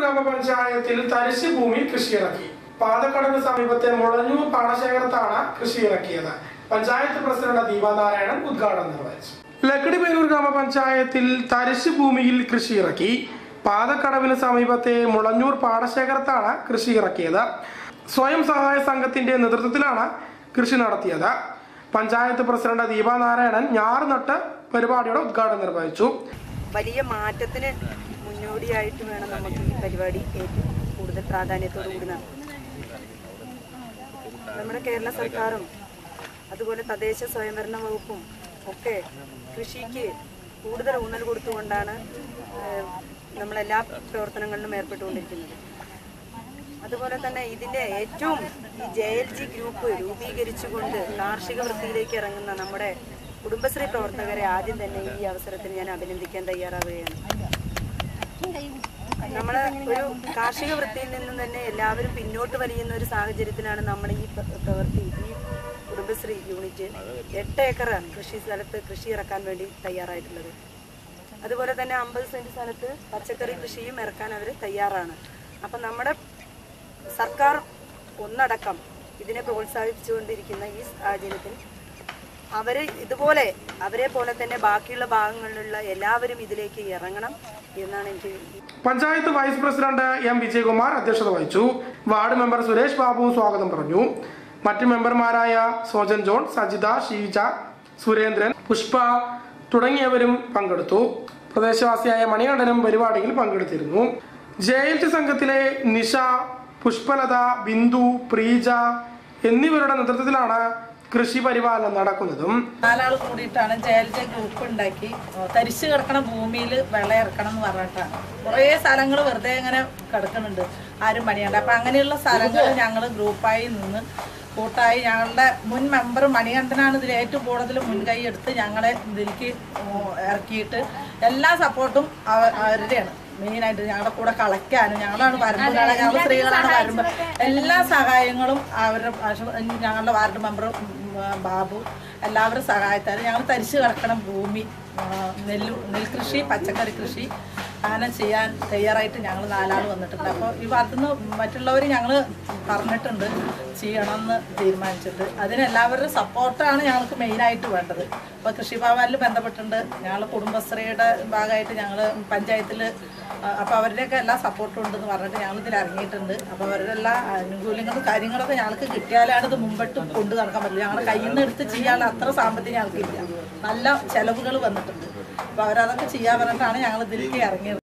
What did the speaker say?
ഗ്രാമപഞ്ചായത്തിൽ തരിശ് ഭൂമിയിൽ കൃഷിയിറക്കി പാതക്കടവിന് സമീപത്തെ മുളഞ്ഞൂർ പാടശേഖരത്താണ് കൃഷിയിറക്കിയത് പഞ്ചായത്ത് പ്രസിഡന്റ് ദീപനാരായണൻ ഉദ്ഘാടനം നിർവഹിച്ചു ലക്കിടിപേരൂർ ഗ്രാമപഞ്ചായത്തിൽ തരിശ് ഭൂമിയിൽ കൃഷിയിറക്കി പാതക്കടവിന് സമീപത്തെ മുളഞ്ഞൂർ പാടശേഖരത്താണ് കൃഷി ഇറക്കിയത് സ്വയം സഹായ സംഘത്തിന്റെ നേതൃത്വത്തിലാണ് കൃഷി നടത്തിയത് പഞ്ചായത്ത് പ്രസിഡന്റ് ദീപനാരായണൻ ഞാറ് നട്ട് പരിപാടിയുടെ ഉദ്ഘാടനം നിർവഹിച്ചു വലിയ മാറ്റത്തിന് മുന്നോടിയായിട്ട് വേണം നമുക്ക് ഈ പരിപാടി ഏറ്റവും കൂടുതൽ പ്രാധാന്യത്തോടു കൂടി നടത്താൻ നമ്മുടെ കേരള സർക്കാരും അതുപോലെ തദ്ദേശ സ്വയംഭരണ വകുപ്പും ഒക്കെ കൃഷിക്ക് കൂടുതൽ ഊന്നൽ കൊടുത്തുകൊണ്ടാണ് ഏഹ്, നമ്മളെല്ലാ പ്രവർത്തനങ്ങളിലും ഏർപ്പെട്ടുകൊണ്ടിരിക്കുന്നത് അതുപോലെ തന്നെ ഇതിന്റെ ഏറ്റവും ഈ ജെ എൽ ജി ഗ്രൂപ്പ് രൂപീകരിച്ചുകൊണ്ട് കാർഷിക വൃത്തിയിലേക്ക് ഇറങ്ങുന്ന നമ്മുടെ കുടുംബശ്രീ പ്രവർത്തകരെ ആദ്യം തന്നെ ഈ അവസരത്തിൽ ഞാൻ അഭിനന്ദിക്കാൻ തയ്യാറാവുകയാണ് നമ്മള് ഒരു കാർഷിക വൃത്തിയിൽ നിന്നും തന്നെ എല്ലാവരും പിന്നോട്ട് വലിയുന്ന ഒരു സാഹചര്യത്തിലാണ് നമ്മൾ ഈ പ്ര- പ്രവൃത്തി ഈ കുടുംബശ്രീ യൂണിറ്റ് എട്ട് ഏക്കർ കൃഷി സ്ഥലത്ത് കൃഷി ഇറക്കാൻ വേണ്ടി തയ്യാറായിട്ടുള്ളത് അതുപോലെ തന്നെ അമ്പത് സെന്റ് സ്ഥലത്ത് പച്ചക്കറി കൃഷിയും ഇറക്കാൻ അവർ തയ്യാറാണ് അപ്പം നമ്മുടെ സർക്കാർ ഒന്നടക്കം ഇതിനെ പ്രോത്സാഹിപ്പിച്ചുകൊണ്ടിരിക്കുന്ന ഈ സാഹചര്യത്തിൽ അവര് ഇതുപോലെ അവരെ പോലെ തന്നെ ബാക്കിയുള്ള ഭാഗങ്ങളിലുള്ള എല്ലാവരും ഇതിലേക്ക് ഇറങ്ങണം എന്നാണ് എനിക്ക് panchayat vice president M Vijayakumar അധ്യക്ഷത വഹിച്ചു വാർഡ് മെമ്പർ സുരേഷ് ബാബു സ്വാഗതം പറഞ്ഞു മറ്റ് മെമ്പർമാരായ സോജൻ ജോൺ സജിത ഷീജ സുരേന്ദ്രൻ പുഷ്പ തുടങ്ങിയവരും പങ്കെടുത്തു പ്രദേശവാസിയായ മണികണ്ഠനും പരിപാടിയിൽ പങ്കെടുത്തിരുന്നു ജെ എൽ ടി സംഘത്തിലെ നിഷ പുഷ്പലത ബിന്ദു പ്രീജ എന്നിവരുടെ നേതൃത്വത്തിലാണ് കൃഷി പരിപാലനം നടക്കുന്നതും നാലാൾ കൂടിയിട്ടാണ് ജയലജ ഗ്രൂപ്പ് ഉണ്ടാക്കി തരിച്ചു കിടക്കണ ഭൂമിയിൽ വെള്ളം ഇറക്കണം എന്ന് പറഞ്ഞിട്ടാണ് കുറേ സ്ഥലങ്ങൾ വെറുതെ ഇങ്ങനെ കിടക്കുന്നുണ്ട് ആരും പണിയണ്ട അപ്പം അങ്ങനെയുള്ള സ്ഥലങ്ങൾ ഞങ്ങൾ ഗ്രൂപ്പായി നിന്ന് കൂട്ടായി ഞങ്ങളുടെ മുൻ മെമ്പർ മണികണ്ഠനാണ് ഇതിൽ ഏറ്റവും കൂടുതൽ മുൻകൈ എടുത്ത് ഞങ്ങളെ ഇതിലേക്ക് ഇറക്കിയിട്ട് എല്ലാ സപ്പോർട്ടും അവ- അവരുടെയാണ് മെയിനായിട്ട് ഞങ്ങളുടെ കൂടെ കളയ്ക്കാനും ഞങ്ങളാണ് വരമ്പ് കള ഞങ്ങൾ സ്ത്രീകളാണ് വരമ്പ് എല്ലാ സഹായങ്ങളും അവരുടെ ആശ- ഞങ്ങളുടെ വാർഡ് മെമ്പർ ബാബു എല്ലാവരും സഹായത്താൽ ഞങ്ങൾ തരിച്ചു കിടക്കണം ഭൂമി ആ, നെല്ല് നെൽകൃഷി പച്ചക്കറി കൃഷി അങ്ങനെ ചെയ്യാൻ തയ്യാറായിട്ട് ഞങ്ങൾ നാലാൾ വന്നിട്ടുണ്ട് അപ്പോൾ ഈ ഭാഗത്തുനിന്ന് മറ്റുള്ളവർ ഞങ്ങൾ പറഞ്ഞിട്ടുണ്ട് ചെയ്യണമെന്ന് തീരുമാനിച്ചിട്ട് അതിന് എല്ലാവരുടെ സപ്പോർട്ടാണ് ഞങ്ങൾക്ക് മെയിനായിട്ട് വേണ്ടത് അപ്പോൾ കൃഷിഭവനിൽ ബന്ധപ്പെട്ടിട്ടുണ്ട് ഞങ്ങൾ കുടുംബശ്രീയുടെ ഭാഗമായിട്ട് ഞങ്ങൾ പഞ്ചായത്തിൽ അപ്പോൾ അവരുടെയൊക്കെ എല്ലാ സപ്പോർട്ടും ഉണ്ടെന്ന് പറഞ്ഞിട്ട് ഞങ്ങൾ ഇതിൽ ഇറങ്ങിയിട്ടുണ്ട് അപ്പോൾ അവരുടെ എല്ലാ ആനുകൂല്യങ്ങളും കാര്യങ്ങളൊക്കെ ഞങ്ങൾക്ക് കിട്ടിയാലാണ് ഇത് മുമ്പോട്ട് കൊണ്ടു നടക്കാൻ പറ്റില്ല ഞങ്ങളുടെ കയ്യിൽ നിന്ന് എടുത്ത് ചെയ്യാനുള്ള അത്ര സാമ്പത്തികം ഞങ്ങൾക്കില്ല നല്ല ചെലവുകൾ വന്നിട്ടുണ്ട് അപ്പോൾ അവരതൊക്കെ ചെയ്യാൻ പറഞ്ഞിട്ടാണ് ഞങ്ങൾ ഇതിലേക്ക് ഇറങ്ങിയത്